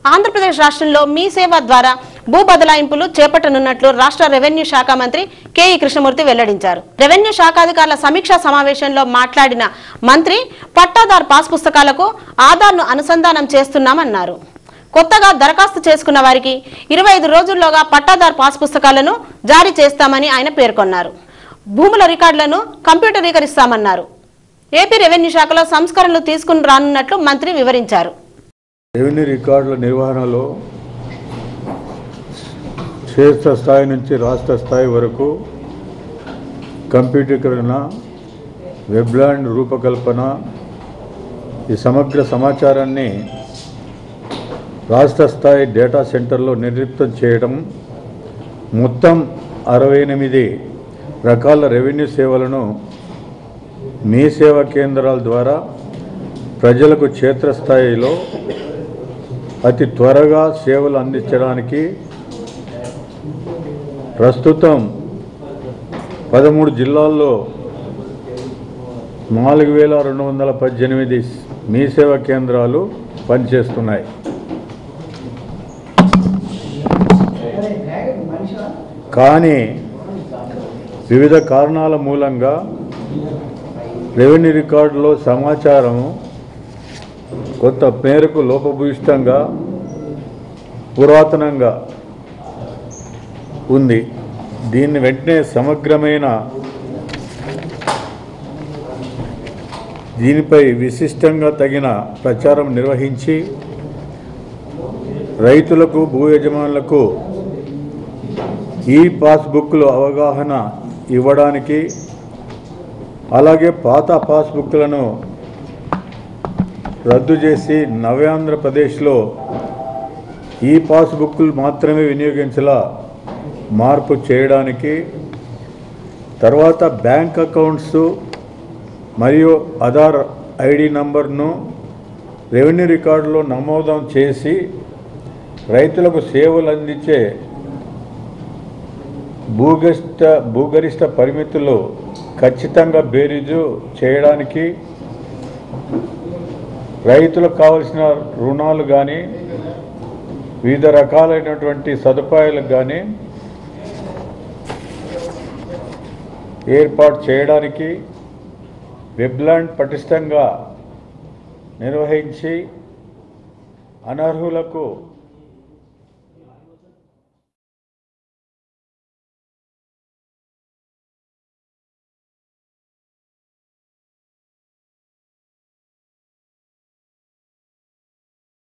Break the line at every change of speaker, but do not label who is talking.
ఆంధ్రప్రదేశ్ రాష్ట్రంలో మీ సేవ ద్వారా భూ బదలాయింపులు చేపట్టనున్నట్లు రాష్ట్ర రెవెన్యూ శాఖ మంత్రి కేఈ కృష్ణమూర్తి వెల్లడించారు రెవెన్యూ శాఖాధికారుల సమీక్షా సమావేశంలో మాట్లాడిన మంత్రి పట్టాదార్ పాస్ పుస్తకాలకు ఆధార్ను అనుసంధానం చేస్తున్నామన్నారు కొత్తగా దరఖాస్తు చేసుకున్న వారికి ఇరవై ఐదు రోజుల్లోగా పట్టాదార్ పాస్ పుస్తకాలను జారీ చేస్తామని ఆయన పేర్కొన్నారు భూముల రికార్డులను కంప్యూటరీకరిస్తామన్నారు ఏపీ రెవెన్యూ శాఖలో సంస్కరణలు తీసుకుని రానున్నట్లు మంత్రి వివరించారు
రెవెన్యూ రికార్డుల నిర్వహణలో క్షేత్ర స్థాయి నుంచి రాష్ట్ర స్థాయి వరకు కంప్యూటీకరణ వెబ్లాండ్ రూపకల్పన ఈ సమగ్ర సమాచారాన్ని రాష్ట్ర స్థాయి డేటా సెంటర్లో నిర్లిప్తం చేయడం మొత్తం అరవై ఎనిమిది రకాల రెవెన్యూ సేవలను మీ సేవా కేంద్రాల ద్వారా ప్రజలకు క్షేత్రస్థాయిలో అతి త్వరగా సేవలు అందించడానికి ప్రస్తుతం పదమూడు జిల్లాల్లో నాలుగు వేల రెండు వందల పద్దెనిమిది మీ సేవా కేంద్రాలు పనిచేస్తున్నాయి కానీ వివిధ కారణాల మూలంగా రెవెన్యూ రికార్డులో సమాచారము కొంత మేరకు లోపభూయిష్టంగా పురాతనంగా ఉంది దీన్ని వెంటనే సమగ్రమైన దీనిపై విశిష్టంగా తగిన ప్రచారం నిర్వహించి రైతులకు భూ యజమానులకు ఈ పాస్బుక్లు అవగాహన ఇవ్వడానికి అలాగే పాత పాస్బుక్లను రద్దు చేసి నవ్యాంధ్రప్రదేశ్లో ఈ పాస్బుక్లు మాత్రమే వినియోగించేలా మార్పు చేయడానికి తర్వాత బ్యాంక్ అకౌంట్స్ మరియు ఆధార్ ఐడి నంబర్ను రెవెన్యూ రికార్డులో నమోదం చేసి రైతులకు సేవలు అందించే భూగరిష్ట భూగరిష్ట పరిమితులు ఖచ్చితంగా బేరీజు చేయడానికి రైతులకు కావలసిన రుణాలు కానీ వివిధ రకాలైనటువంటి సదుపాయాలకు కానీ ఏర్పాటు చేయడానికి వెబ్లాండ్ పటిష్టంగా నిర్వహించి అనర్హులకు